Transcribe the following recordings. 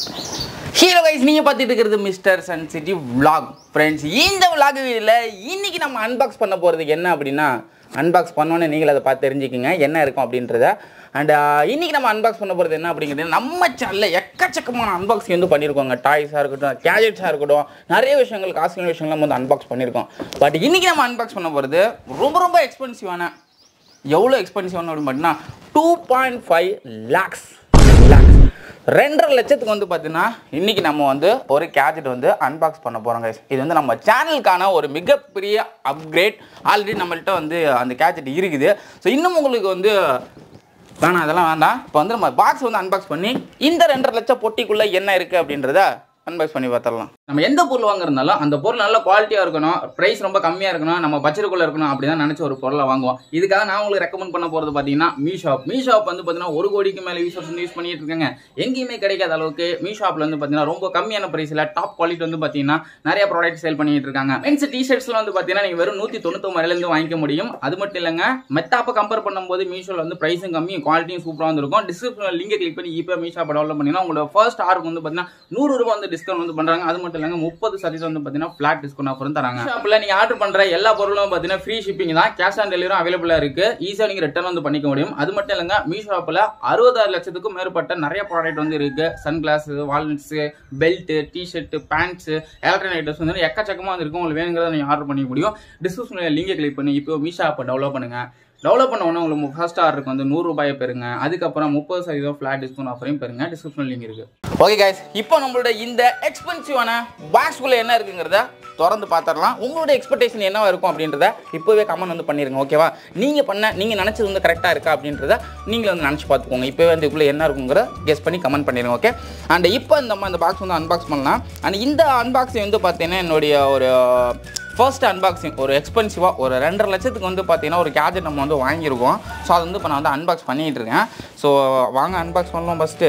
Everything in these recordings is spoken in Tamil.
ஹீரோ கைஸ் நீங்கள் பார்த்துட்டு இருக்கிறது மிஸ்டர் சென்சிட்டிவ் vlog ஃப்ரெண்ட்ஸ் இந்த vlog வீடியோவில் இன்னைக்கு நம்ம அன்பாக்ஸ் பண்ண போகிறது என்ன அப்படின்னா அன்பாக்ஸ் பண்ணோன்னே நீங்கள் அதை பார்த்து தெரிஞ்சுக்கோங்க என்ன இருக்கும் அப்படின்றத அண்ட் இன்னைக்கு நம்ம அன்பாக்ஸ் பண்ண போகிறது என்ன அப்படிங்கிறது நம்ம சேனலில் எக்கச்சக்கமான அன்பாக்சிங் வந்து பண்ணியிருக்கோங்க டாய்ஸாக இருக்கட்டும் கேஜெட்ஸாக இருக்கட்டும் நிறைய விஷயங்கள் காஸ்ட்லியான விஷயங்கள் நம்ம வந்து அன்பாக்ஸ் பண்ணியிருக்கோம் பட் இன்னைக்கு நம்ம அன்பாக்ஸ் பண்ண போகிறது ரொம்ப ரொம்ப எக்ஸ்பென்சிவான எவ்வளோ எக்ஸ்பென்சிவ் அப்படின்னு பார்த்தீங்கன்னா two point five lakhs lakhs ரெண்டரை லட்சத்துக்கு வந்து பார்த்தீங்கன்னா இன்றைக்கி நம்ம வந்து ஒரு கேஜெட் வந்து அன்பாக்ஸ் பண்ண போகிறோம் guys இது வந்து நம்ம சேனலுக்கான ஒரு மிகப்பெரிய அப்கிரேட் ஆல்ரெடி நம்மள்ட்ட வந்து அந்த கேஜெட் இருக்குது ஸோ இன்னும் உங்களுக்கு வந்து வேணாம் அதெல்லாம் வேண்டாம் இப்போ வந்து நம்ம பாக்ஸ் வந்து அன்பாக்ஸ் பண்ணி இந்த ரெண்டரை லட்சம் பொட்டிக்குள்ளே என்ன இருக்குது அப்படின்றத அன்பாக்ஸ் பண்ணி பார்த்துடலாம் நம்ம எந்த பொருள் வாங்குறதுனாலும் அந்த பொருள் நல்ல குவாலிட்டியாக இருக்கணும் ப்ரைஸ் ரொம்ப கம்மியாக இருக்கணும் நம்ம பட்ஜெட்டுக்குள்ளே இருக்கணும் அப்படி தான் நினச்ச ஒரு பொருளை வாங்குவோம் இதுக்காக நான் உங்களுக்கு ரெக்கமெண்ட் பண்ண போகிறது பார்த்தீங்கன்னா மீஷாப் மீஷாப் வந்து பார்த்தீங்கன்னா ஒரு கோடிக்கு மேலே யூசர்ஸ் வந்து யூஸ் பண்ணிட்டு இருக்காங்க எங்கேயுமே கிடைக்காத அளவுக்கு மீஷாப்பில் வந்து பார்த்தீங்கன்னா ரொம்ப கம்மியான ப்ரைஸில் டாப் குவாலிட்டி வந்து பார்த்தீங்கன்னா நிறைய ப்ராடக்ட் சேல் பண்ணிட்டு இருக்காங்க மென்ஸ் டிஷர்ட்ஸ்ல வந்து பார்த்தீங்கன்னா நீங்கள் வெறும் நூற்றி தொண்ணூத்தொம்பதுலேருந்து வாங்கிக்க முடியும் அது மட்டும் இல்லைங்க மெத்தாப்பை கம்பேர் பண்ணும்போது மீஷோவில் வந்து ப்ரைஸும் கம்மி குவாலிட்டியும் சூப்பராக வந்துருக்கும் டிஸ்கிரிப்ஷனில் லிங்கை கிளிக் பண்ணி இப்போ மீஷாப்பை டெவலப் பண்ணிங்கன்னா உங்களோட ஃபர்ஸ்ட் ஆர்க்கு வந்து பார்த்தீங்கன்னா நூறு ரூபாய் வந்து டிஸ்கவுண்ட் வந்து பண்ணுறாங்க அது மட்டும் இல்லைங்க முப்பது சதவீதம் வந்து பார்த்தீங்கன்னா ஃபிளாட் டிஸ்கவுண்ட் ஆஃபரும் தராங்க ஷாப்பில் நீங்கள் ஆர்டர் பண்ணுற எல்லா பொருளும் பார்த்தீங்கன்னா ஃப்ரீ ஷிப்பிங் தான் கேஷ் ஆன் டெலிவரி அவைலபிளாக இருக்கு ஈஸியாக நீங்கள் ரிட்டர்ன் வந்து பண்ணிக்க முடியும் அது மட்டும் இல்லைங்க மீஷோ ஆப்பில் அறுபதாறு லட்சத்துக்கும் மேற்பட்ட நிறைய ப்ராடக்ட் வந்து இருக்கு sunglass walnuts belt T shirt pants electronic items வந்து எக்கச்சக்கமாக வந்து இருக்கும் உங்களுக்கு வேணுங்கிறத நீங்கள் ஆர்டர் பண்ணிக்க முடியும் டிஸ்கிரிப்ஷனில் லிங்கை கிளிக் பண்ணி இப்போ மீஷோ ஆப்பை டெவலப் பண்ணுங்க டெவலப் பண்ண உடனே உங்களுக்கு ஃபர்ஸ்ட் ஆர்டருக்கு வந்து நூறு ரூபாயை பெறுங்க அதுக்கப்புறம் முப்பது சதவீதம் ஃபிளாட் டிஸ்கவுண்ட் ஆஃபரையும் பெறுங்க டிஸ்கிரிப்ஷன் லிங்க் இருக்கு ஓகே கைஸ் இப்போ நம்மளோட இந்த எக்ஸ்பென்சிவான பாக்ஸ்குள்ளே என்ன இருக்குங்கிறத திறந்து பார்த்துடலாம் உங்களோட எக்ஸ்பெக்டேஷன் என்னவா இருக்கும் அப்படின்றத இப்போவே கமெண்ட் வந்து பண்ணிருங்க ஓகேவா நீங்கள் பண்ண நீங்கள் நினச்சது வந்து கரெக்டாக இருக்கா அப்படின்றத நீங்களும் வந்து நினச்சி பார்த்துக்கோங்க இப்போவே வந்து இதுக்குள்ளே என்ன இருக்குங்கிற கெஸ் பண்ணி கமெண்ட் பண்ணிடுங்க ஓகே அண்ட் இப்போ நம்ம அந்த பாக்ஸ் வந்து அன்பாக்ஸ் பண்ணலாம் அண்ட் இந்த அன்பாக்சிங் வந்து பார்த்தீங்கன்னா என்னுடைய ஒரு ஃபர்ஸ்ட் அன்பாக்சிங் ஒரு எக்ஸ்பென்சிவாக ஒரு ரெண்டரை லட்சத்துக்கு வந்து பார்த்தீங்கன்னா ஒரு கேஜெட் நம்ம வந்து வாங்கியிருக்கோம் ஸோ அது வந்து இப்போ நான் வந்து அன்பாக்ஸ் பண்ணிகிட்டு இருக்கேன் ஸோ வாங்க அன்பாக்ஸ் பண்ணலாம் ஃபஸ்ட்டு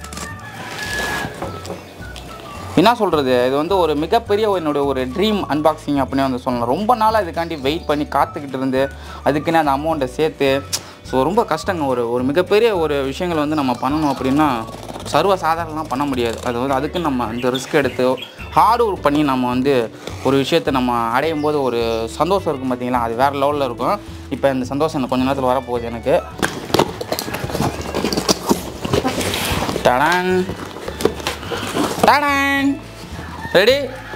என்ன சொல்கிறது இது வந்து ஒரு மிகப்பெரிய ஒரு என்னோட ஒரு ட்ரீம் அன்பாக்சிங் அப்படின்னு வந்து சொல்லலாம் ரொம்ப நாளாக இதுக்காண்டி வெயிட் பண்ணி காத்துக்கிட்டு இருந்து அதுக்குன்னு அந்த அமௌண்ட்டை சேர்த்து ஸோ ரொம்ப கஷ்டங்க ஒரு ஒரு மிகப்பெரிய ஒரு விஷயங்களை வந்து நம்ம பண்ணணும் அப்படின்னா சர்வ சாதாரணலாம் பண்ண முடியாது அது வந்து அதுக்கு நம்ம அந்த ரிஸ்க் எடுத்து ஹார்ட் ஒர்க் பண்ணி நம்ம வந்து ஒரு விஷயத்தை நம்ம அடையும் போது ஒரு சந்தோஷம் இருக்கும் பார்த்தீங்களா அது வேறு லெவலில் இருக்கும் இப்போ இந்த சந்தோஷம் எனக்கு கொஞ்ச நேரத்தில் வரப்போகுது எனக்கு டடான் டடான் ரெடி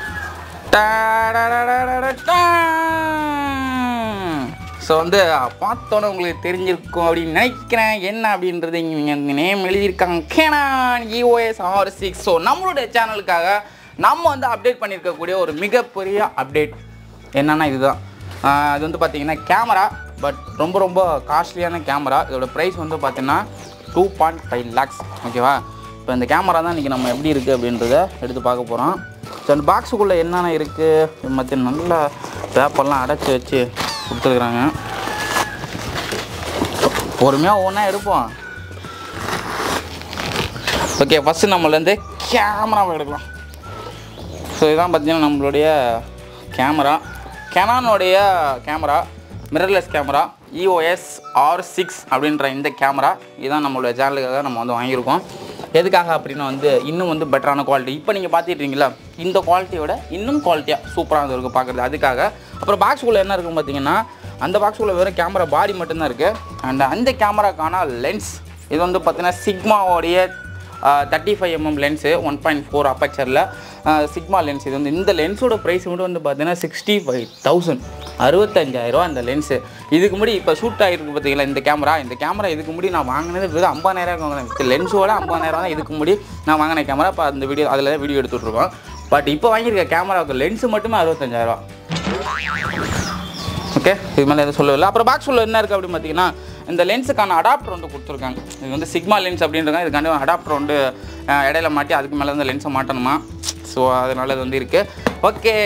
ஸோ வந்து பார்த்தோன்னே உங்களுக்கு தெரிஞ்சிருக்கும் அப்படின்னு நினைக்கிறேன் என்ன அப்படின்றது இங்கே நேம் எழுதியிருக்காங்க Canon EOS R six so நம்மளுடைய சேனலுக்காக நம்ம வந்து அப்டேட் பண்ணியிருக்கக்கூடிய ஒரு மிகப்பெரிய அப்டேட் என்னன்னா இதுதான் ஆஹ் அது வந்து பார்த்தீங்கன்னா கேமரா பட் ரொம்ப ரொம்ப காஸ்ட்லியான கேமரா இதோட ப்ரைஸ் வந்து பார்த்தீங்கன்னா டூ பாயிண்ட் ஃபைவ் லேக்ஸ் ஓகேவா இப்போ இந்த கேமரா தான் இன்றைக்கி நம்ம எப்படி இருக்குது அப்படின்றத எடுத்து பார்க்க போகிறோம் ஸோ அந்த பாக்ஸுக்குள்ளே என்னென்ன இருக்குது மற்ற நல்லா பேப்பர்லாம் அடைச்சி வச்சு கொடுத்துருக்குறாங்க பொறுமையாக ஒவ்வொன்றா எடுப்போம் ஓகே ஃபஸ்ட்டு நம்மளேருந்து கேமராவை எடுக்கலாம் ஸோ இதுதான் பார்த்தீங்கன்னா நம்மளுடைய கேமரா கெனானுடைய camera mirrorless camera EOS R six அப்படின்ற இந்த கேமரா இதுதான் நம்மளுடைய சேனலுக்காக நம்ம வந்து வாங்கியிருக்கோம் எதுக்காக அப்படின்னா வந்து இன்னும் வந்து பெட்டரான குவாலிட்டி இப்போ நீங்கள் பார்த்துட்டீங்களா இந்த குவாலிட்டியோட இன்னும் குவாலிட்டியாக சூப்பராக இருக்குது பார்க்குறது அதுக்காக அப்புறம் பாக்ஸுக்குள்ளே என்ன இருக்கும் பார்த்தீங்கன்னா அந்த பாக்ஸுக்குள்ளே வெறும் கேமரா பாடி மட்டும்தான் இருக்குது அண்ட் அந்த கேமராக்கான லென்ஸ் இது வந்து பார்த்தீங்கன்னா சிக்மாவோடைய thirty five MM lens one point four அப்பச்சரில் சிக்மா லென்ஸ் இது வந்து இந்த லென்ஸோட ப்ரைஸ் மட்டும் வந்து பார்த்தீங்கன்னா சிக்ஸ்டி ஃபைவ் தௌசண்ட் அறுபத்தஞ்சாயிரரூவா அந்த லென்ஸு இதுக்கு முடி இப்போ ஷூட் ஆகிருக்கு பார்த்தீங்களா இந்த கேமரா இந்த கேமரா இதுக்கு முடி நான் வாங்கினது வெறும் ஐம்பதாயிரம் வாங்கினேன் லென்ஸோட ஐம்பதாயிரம் தான் இதுக்கு முடி நான் வாங்கின கேமரா இப்போ அந்த வீடியோ அதில் தான் வீடியோ எடுத்துகிட்ருக்கோம் பட் இப்போ வாங்கியிருக்க கேமராவுக்கு லென்ஸு மட்டுமே அறுபத்தஞ்சாயிரரூவா ஓகே இது மேலே எதுவும் சொல்லவில்லை அப்புறம் பாக்ஸ் உள்ள என்ன இருக்குது அப்படின்னு பார்த்தீங்கன்னா இந்த லென்ஸுக்கான அடாப்டர் வந்து கொடுத்துருக்காங்க இது வந்து சிக்மா லென்ஸ் அப்படின்றாங்க இதுக்காண்டி அடாப்டர் வந்து அஹ், இடையில மாட்டி அதுக்கு மேலே வந்து லென்ஸை மாட்டணுமா ஸோ அதனால இது வந்து இருக்குது ஓகே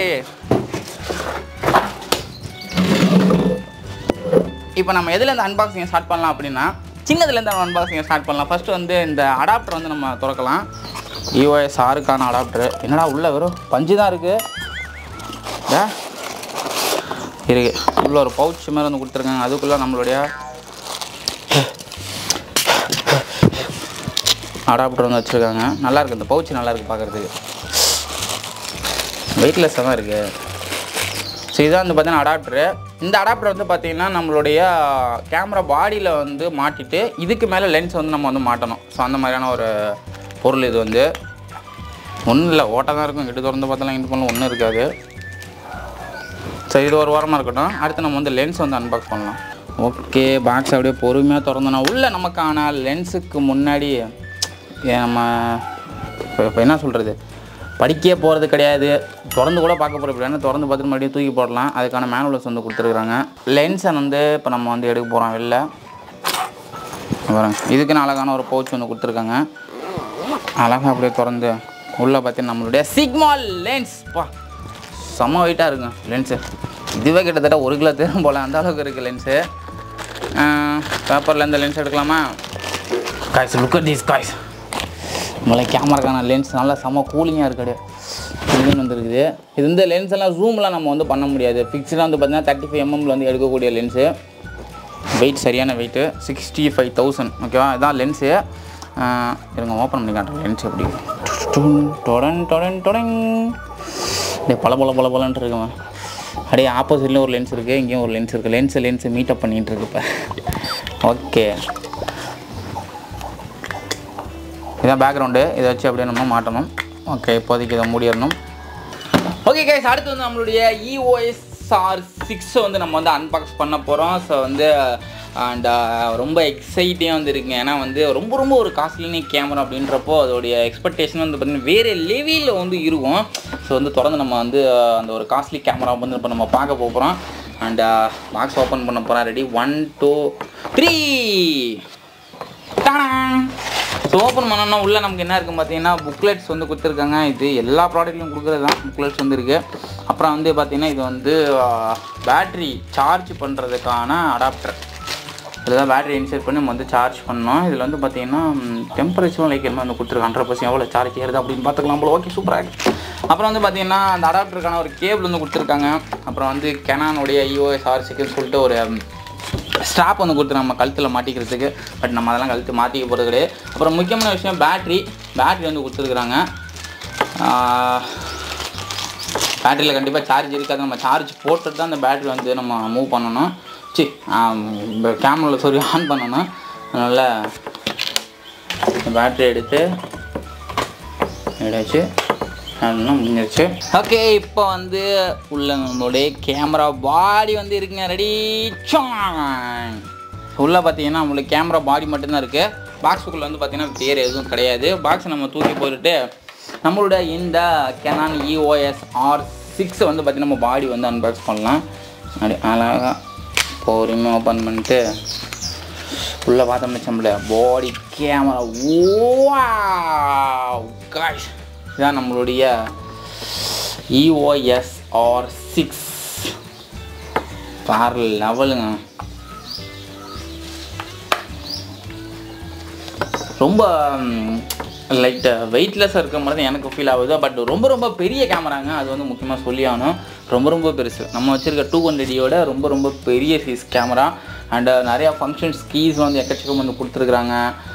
இப்போ நம்ம எதுலேருந்து அன்பாக்சிங் ஸ்டார்ட் பண்ணலாம் அப்படின்னா சின்னதுலேருந்து அன்பாக்சிங் ஸ்டார்ட் பண்ணலாம் ஃபஸ்ட்டு வந்து இந்த அடாப்டர் வந்து நம்ம திறக்கலாம் யூஎஸ் ஆறுக்கான அடாப்டர் என்னடா உள்ள வெறும் பஞ்சு தான் இருக்குது ஏ இருக்கு உள்ள ஒரு பவுச் மாதிரி வந்து கொடுத்துருக்காங்க அதுக்குள்ளே நம்மளுடைய அடாப்டர் வந்து வச்சுருக்காங்க நல்லா இருக்கு இந்த பவுச் நல்லா இருக்கு பார்க்குறதுக்கு வெயிட்லெஸ்ஸாக தான் இருக்குது ஸோ இதான் வந்து பார்த்தீங்கன்னா அடாப்டரு இந்த அடாப்டர் வந்து பார்த்தீங்கன்னா நம்மளுடைய கேமரா பாடியில் வந்து மாட்டிட்டு இதுக்கு மேலே லென்ஸ் வந்து நம்ம வந்து மாட்டணும் ஸோ அந்த மாதிரியான ஒரு பொருள் இது வந்து ஒன்றும் இல்லை ஓட்டை தான் இருக்கும் இட்டு திறந்து பார்த்தாலும் இங்கிட்டு பண்ணலாம் ஒன்றும் இருக்காது சரி இது ஒரு வாரமாக இருக்கட்டும் அடுத்து நம்ம வந்து லென்ஸ் வந்து அன்பாக்ஸ் பண்ணலாம் ஓகே பாக்ஸ் அப்படியே பொறுமையாக திறந்தோன்னா உள்ளே நமக்கான லென்ஸுக்கு முன்னாடி ஏன் நம்ம இப்போ இப்போ என்ன சொல்கிறது படிக்கவே போகிறது கிடையாது திறந்து கூட பார்க்க போகிற இப்படி திறந்து பார்த்துட்டு மறுபடியும் தூக்கி போடலாம் அதுக்கான மேனுவல்ஸ் வந்து கொடுத்துருக்குறாங்க லென்ஸை வந்து இப்போ நம்ம வந்து எடுக்க போகிறோம் வெளில பாருங்க இதுக்குன்னு அழகான ஒரு பவுச் வந்து கொடுத்துருக்காங்க அழகாக அப்படியே திறந்து உள்ளே பார்த்தீங்கன்னா நம்மளுடைய சிக்மால் லென்ஸ் பா செம்ம வெயிட்டாக இருக்குங்க லென்ஸு இதுவே கிட்டத்தட்ட ஒரு கிலோ தேரும் போல் அந்த அளவுக்கு இருக்குது லென்ஸு பேப்பரில் இந்த லென்ஸ் எடுக்கலாமா guys look at these guys நம்மள கேமராக்கான லென்ஸ் நல்லா செம்ம கூலிங்காக இருக்காது கூலிங் வந்துருக்குது இது வந்து லென்ஸ் எல்லாம் ஜூம்லாம் நம்ம வந்து பண்ண முடியாது ஃபிக்ஸ்டாக வந்து பார்த்தீங்கன்னா தேர்ட்டி ஃபைவ் எம்எம்ல வந்து எடுக்கக்கூடிய லென்ஸு வெயிட் சரியான வெயிட்டு சிக்ஸ்டி ஃபைவ் தௌசண்ட் ஓகேவா இதான் லென்ஸு இருங்க ஓப்பன் பண்ணி காட்டுறேன் லென்ஸ் எப்படி டுன், டொடன் டொடன் டொடன் அப்படியே பல பல பல பலன்ட்டு இருக்குமா அப்படியே ஆப்போசிட்லேயும் ஒரு லென்ஸ் இருக்குது இங்கேயும் ஒரு லென்ஸ் இருக்குது லென்ஸு லென்ஸு மீட்டப் பண்ணிகிட்டு இருக்கு இப்போ ஓகே இதான் பேக்ரவுண்டு இதை வச்சு அப்படியே நம்ம மாட்டணும் ஓகே இப்போதைக்கு இதை மூடிடணும் ஓகே கைஸ் அடுத்து வந்து நம்மளுடைய இஓஎஸ்ஆர் சிக்ஸை வந்து நம்ம வந்து அன்பாக்ஸ் பண்ண போகிறோம் ஸோ வந்து அண்ட் ரொம்ப எக்ஸைட்டிங்காக வந்து இருக்குங்க ஏன்னா வந்து ரொம்ப ரொம்ப ஒரு காஸ்ட்லினி கேமரா அப்படின்றப்போ அதோடைய எக்ஸ்பெக்டேஷன் வந்து பார்த்திங்கன்னா வேறு லெவலில் வந்து இருக்கும் ஸோ வந்து தொடர்ந்து நம்ம வந்து uh, அந்த ஒரு காஸ்ட்லி கேமரா வந்து இப்போ நம்ம பார்க்க போகிறோம் அண்ட் பாக்ஸ் ஓப்பன் பண்ண போகிறோம் ready one two three so open பண்ணோன்னா உள்ளே நமக்கு என்ன இருக்குது பார்த்தீங்கன்னா புக்லெட்ஸ் வந்து கொடுத்துருக்காங்க இது எல்லா ப்ராடக்ட்லையும் கொடுக்குறது தான் புக்லெட்ஸ் வந்து இருக்குது அப்புறம் வந்து பார்த்தீங்கன்னா இது வந்து பேட்ரி சார்ஜ் பண்ணுறதுக்கான அடாப்டர் இதில் தான் பேட்டரி இன்சர்ட் பண்ணி நம்ம வந்து சார்ஜ் பண்ணோம் இதில் வந்து பார்த்தீங்கன்னா டெம்பரேச்சரும் லைக் என்ன வந்து கொடுத்துருக்காங்க ஹண்ட்ரட் பர்சன்ட் எவ்வளோ சார்ஜ் ஏறுது அப்படின்னு பார்த்துக்கலாம் போல ஓகே சூப்பராக இருக்குது அப்புறம் வந்து பார்த்தீங்கன்னா அந்த அடாப்டருக்கான ஒரு கேபிள் வந்து கொடுத்துருக்காங்க அப்புறம் வந்து கெனானுடைய இஓஎஸ் ஆர்சிக்குன்னு சொல்லிட்டு ஒரு ஸ்ட்ராப் வந்து கொடுத்து நம்ம கழுத்தில் மாட்டிக்கிறதுக்கு பட் நம்ம அதெல்லாம் கழுத்து மாட்டிக்க போகிறது கிடையாது அப்புறம் முக்கியமான விஷயம் பேட்ரி பேட்ரி வந்து கொடுத்துருக்குறாங்க பேட்டரியில் கண்டிப்பாக சார்ஜ் இருக்காது நம்ம சார்ஜ் போட்டுட்டு தான் அந்த பேட்டரி வந்து நம்ம மூவ் பண்ணணும் சி கேமராவில் சொல்லி ஆன் பண்ணணும் அதனால் பேட்டரி எடுத்து எடுத்து அதெல்லாம் முடிஞ்சிருச்சு ஓகே இப்போ வந்து உள்ள நம்மளுடைய கேமரா பாடி வந்து இருக்குங்க ரெடி உள்ளே பார்த்தீங்கன்னா நம்மளுக்கு கேமரா பாடி மட்டும்தான் இருக்குது பாக்ஸுக்குள்ளே வந்து பார்த்தீங்கன்னா வேறு எதுவும் கிடையாது பாக்ஸ் நம்ம தூக்கி போட்டுட்டு நம்மளோட இந்த கெனான் இஓஎஸ் ஆர் சிக்ஸை வந்து பார்த்தீங்கன்னா நம்ம பாடி வந்து அன்பாக்ஸ் பண்ணலாம் அப்படி அழகாக பொறுமையாக ஓப்பன் பண்ணிட்டு உள்ளே பார்த்தோம் வச்சோம்ல பாடி கேமரா ஓ காஷ் இதான் நம்மளுடைய இஓஎஸ் ஆர் சிக்ஸ் வேறு லெவலுங்க ரொம்ப லைட் வெயிட்லெஸ்ஸாக இருக்க மாதிரி தான் எனக்கு ஃபீல் ஆகுது பட் ரொம்ப ரொம்ப பெரிய கேமராங்க அது வந்து முக்கியமாக சொல்லி ஆகணும் ரொம்ப ரொம்ப பெருசு நம்ம வச்சுருக்க டூ ஹண்ட்ரடியோட ரொம்ப ரொம்ப பெரிய சைஸ் கேமரா அண்டு நிறையா ஃபங்க்ஷன்ஸ் கீஸ் வந்து எக்கச்சக்கம் வந்து கொடுத்துருக்குறாங்க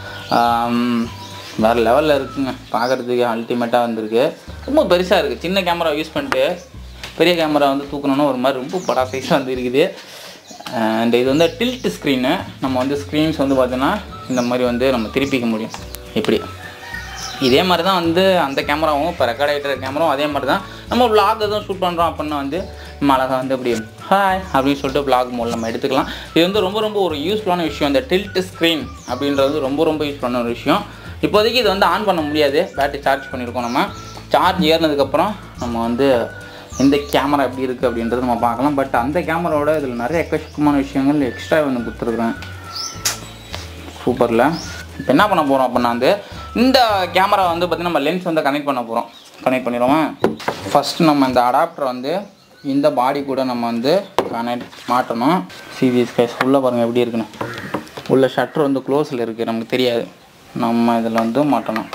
வேறு லெவலில் இருக்குங்க பார்க்குறதுக்கு அல்டிமேட்டாக வந்திருக்கு ரொம்ப பெருசாக இருக்குது சின்ன கேமரா யூஸ் பண்ணிட்டு பெரிய கேமரா வந்து தூக்கணும்னா ஒரு மாதிரி ரொம்ப படா சைஸாக வந்து இருக்குது அண்ட் இது வந்து டில்ட் ஸ்க்ரீனு நம்ம வந்து ஸ்க்ரீன்ஸ் வந்து பார்த்தீங்கன்னா இந்த மாதிரி வந்து நம்ம திருப்பிக்க முடியும் இப்படி இதே மாதிரி தான் வந்து அந்த கேமராவும் இப்போ ரெக்கார்ட் ஆகிட்டு கேமராவும் அதே மாதிரி தான் நம்ம vlog எதுவும் ஷூட் பண்ணுறோம் அப்படின்னா வந்து நம்ம அழகாக வந்து இப்படி ஹாய் அப்படின்னு சொல்லிட்டு vlog மோட் நம்ம எடுத்துக்கலாம் இது வந்து ரொம்ப ரொம்ப ஒரு யூஸ்ஃபுல்லான விஷயம் இந்த டில்ட் ஸ்க்ரீன் அப்படின்றது ரொம்ப ரொம்ப யூஸ்ஃபுல்லான ஒரு விஷயம் இப்போதைக்கு இது வந்து ஆன் பண்ண முடியாது பேட்டரி சார்ஜ் பண்ணியிருக்கோம் நம்ம சார்ஜ் ஏறினதுக்கப்புறம் நம்ம வந்து இந்த கேமரா எப்படி இருக்குது அப்படின்றது நம்ம பார்க்கலாம் பட் அந்த கேமராவோட இதில் நிறைய எக்கச்சக்கமான விஷயங்கள் எக்ஸ்ட்ரா வந்து கொடுத்துருக்குறேன் சூப்பரில் இப்போ என்ன பண்ண போகிறோம் அப்படின்னா வந்து இந்த கேமரா வந்து பார்த்திங்கன்னா நம்ம லென்ஸ் வந்து கனெக்ட் பண்ண போகிறோம் கனெக்ட் பண்ணிடுவோமா ஃபஸ்ட்டு நம்ம இந்த அடாப்டர் வந்து இந்த பாடி கூட நம்ம வந்து கனெக்ட் மாட்டணும் சிவிஎஸ் கேஸ் உள்ளே பாருங்கள் எப்படி இருக்குன்னு உள்ள ஷட்டர் வந்து க்ளோஸில் இருக்குது நமக்கு தெரியாது நம்ம இதில் வந்து மாட்டணும்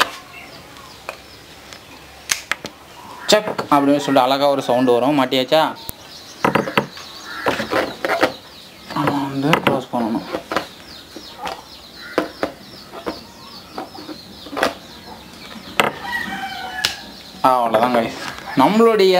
செக் அப்படின்னு சொல்லிட்டு அழகாக ஒரு சவுண்டு வரும் மாட்டியாச்சா நம்ம வந்து க்ளோஸ் பண்ணணும் அவ்வளோதாங்க நம்மளுடைய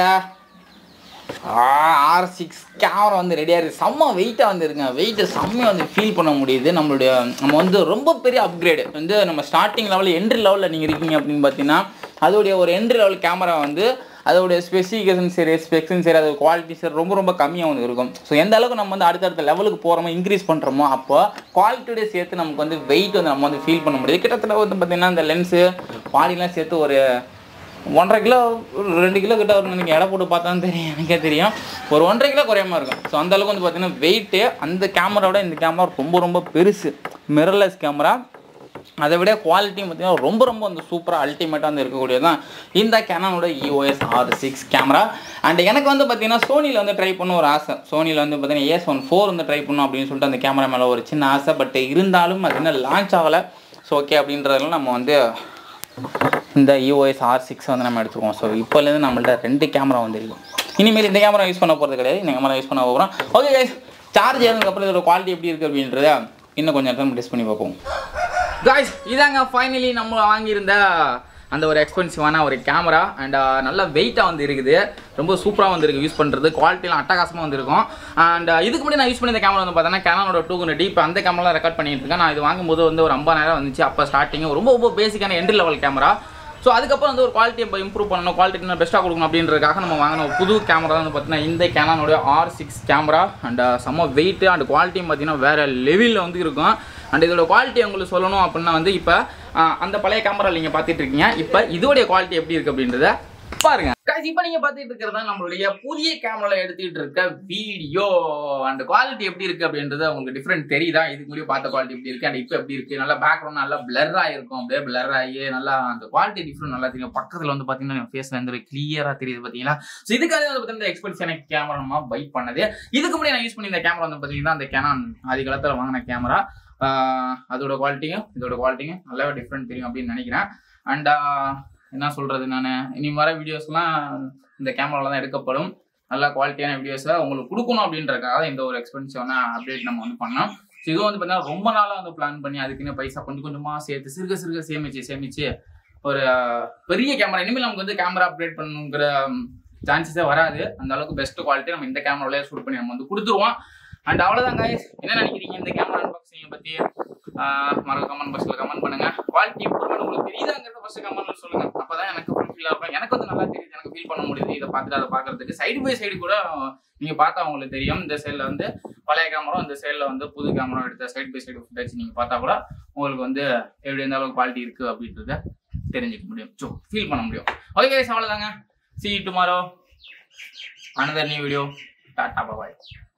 ஆர் சிக்ஸ் கேமரா வந்து ரெடியாக இருக்குது செம்ம வெயிட்டாக வந்து இருக்குங்க வெயிட்டை செம்மையாக வந்து ஃபீல் பண்ண முடியுது நம்மளுடைய நம்ம வந்து ரொம்ப பெரிய அப்கிரேடு வந்து நம்ம ஸ்டார்டிங் லெவலில் என்ட்ரி லெவலில் நீங்கள் இருக்கீங்க அப்படின்னு பார்த்தீங்கன்னா அதோடைய ஒரு என்ட்ரி லெவல் கேமரா வந்து அதோடைய ஸ்பெசிஃபிகேஷன் சரி ஸ்பெக்ஸும் சரி அதோட குவாலிட்டி சரி ரொம்ப ரொம்ப கம்மியாக வந்து இருக்கும் ஸோ எந்த அளவுக்கு நம்ம வந்து அடுத்தடுத்த லெவலுக்கு போகிறோமோ இன்க்ரீஸ் பண்ணுறோமோ அப்போ குவாலிட்டியோட சேர்த்து நமக்கு வந்து வெயிட் வந்து நம்ம வந்து ஃபீல் பண்ண முடியுது கிட்டத்தட்ட வந்து பார்த்திங்கன்னா இந்த லென்ஸு பாடிலாம் சேர்த்து ஒரு ஒன்றரை கிலோ ஒரு ரெண்டு கிலோ கிட்ட வரும் எனக்கு எடை போட்டு பார்த்தா தான் தெரியும் எனக்கே தெரியும் ஒரு ஒன்றரை கிலோ குறையாம இருக்கும் ஸோ அந்த அளவுக்கு வந்து பார்த்தீங்கன்னா வெயிட்டு அந்த கேமராவோட இந்த கேமரா ரொம்ப ரொம்ப பெருசு மிரர்லெஸ் கேமரா அதை விட குவாலிட்டியும் பார்த்தீங்கன்னா ரொம்ப ரொம்ப வந்து சூப்பராக அல்டிமேட்டாக வந்து இருக்கக்கூடியது தான் இந்த கேனனோட EOS R six camera and எனக்கு வந்து பார்த்தீங்கன்னா சோனியில் வந்து ட்ரை பண்ண ஒரு ஆசை சோனியில் வந்து பார்த்தீங்கன்னா ஏஸ் ஒன் ஃபோர் வந்து ட்ரை பண்ணும் அப்படின்னு சொல்லிட்டு அந்த கேமரா மேலே ஒரு சின்ன ஆசை பட் இருந்தாலும் அது இன்னும் லான்ச் ஆகலை ஸோ ஓகே அப்படின்றதுல நம்ம வந்து இந்த இஓஎஸ் ஆர் சிக்ஸ் வந்து நம்ம எடுத்துக்குவோம் ஸோ இப்போலேருந்து நம்மள்ட்ட ரெண்டு கேமரா வந்து இருக்கும் இனிமேல் இந்த கேமரா யூஸ் பண்ண போகிறது கிடையாது இந்த கேமரா யூஸ் பண்ண போகிறோம் ஓகே கைஸ் சார்ஜ் ஏறினதுக்கப்புறம் இதோட குவாலிட்டி எப்படி இருக்குது அப்படின்றத இன்னும் கொஞ்சம் நேரம் டெஸ்ட் பண்ணி பார்ப்போம் காய்ஸ் இதாங்க ஃபைனலி நம்ம வாங்கியிருந்த அந்த ஒரு எக்ஸ்பென்சிவான ஒரு கேமரா அண்ட் நல்ல வெயிட்டாக வந்து இருக்குது ரொம்ப சூப்பராக வந்து இருக்குது யூஸ் பண்ணுறது குவாலிட்டிலாம் அட்டகாசமாக வந்து இருக்கும் அண்ட் இதுக்கு முன்னாடி நான் யூஸ் பண்ணி இந்த கேமரா வந்து பார்த்தீங்கன்னா கேனோட டூ ஹண்ட்ரட் இப்போ அந்த கேமரா ரெக்கார்ட் பண்ணிட்டு இருக்கேன் நான் இது வாங்கும்போது வந்து ஒரு ஐம்பதாயிரம் வந்துச்சு அப்போ ஸ்டார்டிங் ரொம்ப ரொம்ப பேசிக்கான என்ட்ரி லெவல் கேமரா ஸோ அதுக்கப்புறம் வந்து ஒரு குவாலிட்டி இப்போ இம்ப்ரூவ் பண்ணணும் குவாலிட்டி இன்னும் பெஸ்ட்டாக கொடுக்கணும் அப்படின்றதுக்காக நம்ம வாங்கின ஒரு புது கேமரா தான் வந்து பார்த்தீங்கன்னா இந்த கேனானோட ஆர் சிக்ஸ் கேமரா அண்ட் செம்ம வெயிட் அண்ட் குவாலிட்டியும் பார்த்தீங்கன்னா வேறு லெவலில் வந்து இருக்கும் அண்ட் இதோட குவாலிட்டி உங்களுக்கு சொல்லணும் அப்படின்னா வந்து இப்போ அந்த பழைய கேமரா நீங்கள் பார்த்துட்டு இருக்கீங்க இப்போ இதோடைய குவாலிட்டி எப்படி இருக்குது அப்படின்றத பாருங்க guys, இப்போ நீங்க பார்த்துட்டு இருக்கிறது தான் நம்மளுடைய புதிய கேமரால எடுத்துக்கிட்டு இருக்க வீடியோ அண்ட் குவாலிட்டி எப்படி இருக்கு அப்படின்றது உங்களுக்கு டிஃப்ரெண்ட் தெரியுதா இதுக்கு முன்னாடி பார்த்த குவாலிட்டி எப்படி இருக்கு அண்ட் இப்போ எப்படி இருக்கு நல்லா பேக்ரவுண்ட் நல்லா பிளர் ஆயிருக்கும் அப்படியே பிளர் ஆகி நல்லா அந்த குவாலிட்டி டிஃப்ரெண்ட் நல்லா தெரியும் பக்கத்துல வந்து பாத்தீங்கன்னா ஃபேஸ்ல இருந்து கிளியரா தெரியுது பாத்தீங்களா ஸோ இதுக்காக வந்து பார்த்தீங்கன்னா எக்ஸ்பென்சிவான கேமரா நம்ம பை பண்ணது இதுக்கு முன்னாடி நான் யூஸ் பண்ணி இந்த கேமரா வந்து பாத்தீங்கன்னா அந்த கேனான் ஆதி காலத்துல வாங்கின கேமரா அதோட குவாலிட்டியும் இதோட குவாலிட்டியும் நல்லாவே டிஃப்ரெண்ட் தெரியும் அப்படின்னு நினைக்கிறேன் அண்ட் என்ன சொல்றது நான் இனி வர வீடியோஸ்லாம் இந்த கேமரால தான் எடுக்கப்படும் நல்ல குவாலிட்டியான வீடியோஸை உங்களுக்கு கொடுக்கணும் அப்படின்றதுக்காக இந்த ஒரு எக்ஸ்பென்சிவான அப்டேட் நம்ம வந்து பண்ணோம் ஸோ இது வந்து பார்த்தீங்கன்னா ரொம்ப நாளாக வந்து பிளான் பண்ணி அதுக்குன்னு பைசா கொஞ்சம் கொஞ்சமாக சேர்த்து சிறுக சிறுக சேமிச்சு சேமிச்சு ஒரு பெரிய கேமரா இனிமேல் நமக்கு வந்து கேமரா அப்டேட் பண்ணுங்கிற சான்சஸே வராது அந்த அளவுக்கு பெஸ்ட் குவாலிட்டி நம்ம இந்த கேமராவிலே ஷூட் பண்ணி நம்ம வந்து கொடுத்துருவோம் அண்ட் அவ்வளோதான் guys என்ன நினைக்கிறீங்க இந்த கேமரா அன்பாக்சிங் பற்றி மறக்க கமெண்ட் பாக்ஸில் கமெண்ட் பண்ணுங்க குவாலிட்டி இம்ப்ரூவ்மெண்ட் உங்களுக்கு தெரியுதாங்கிறத ஃபர்ஸ்ட் கமெண்ட்ல சொல்லுங்க அப்பதான் எனக்கு ஃபுல்ஃபில்லாக இருக்கும் எனக்கு வந்து நல்லா தெரியுது எனக்கு ஃபீல் பண்ண முடியுது இதை பார்த்துட்டு அதை பார்க்கறதுக்கு சைடு பை சைடு கூட நீங்க பார்த்தா உங்களுக்கு தெரியும் இந்த சைடில் வந்து பழைய கேமரா இந்த சைடில் வந்து புது கேமரா எடுத்த சைடு பை சைடு ஃபுட்டேஜ் நீங்க பார்த்தா கூட உங்களுக்கு வந்து எப்படி எந்த அளவுக்கு குவாலிட்டி இருக்கு அப்படின்றத தெரிஞ்சுக்க முடியும் ஸோ ஃபீல் பண்ண முடியும் ஓகே guys அவ்வளோதாங்க see tomorrow another new video tata bye bye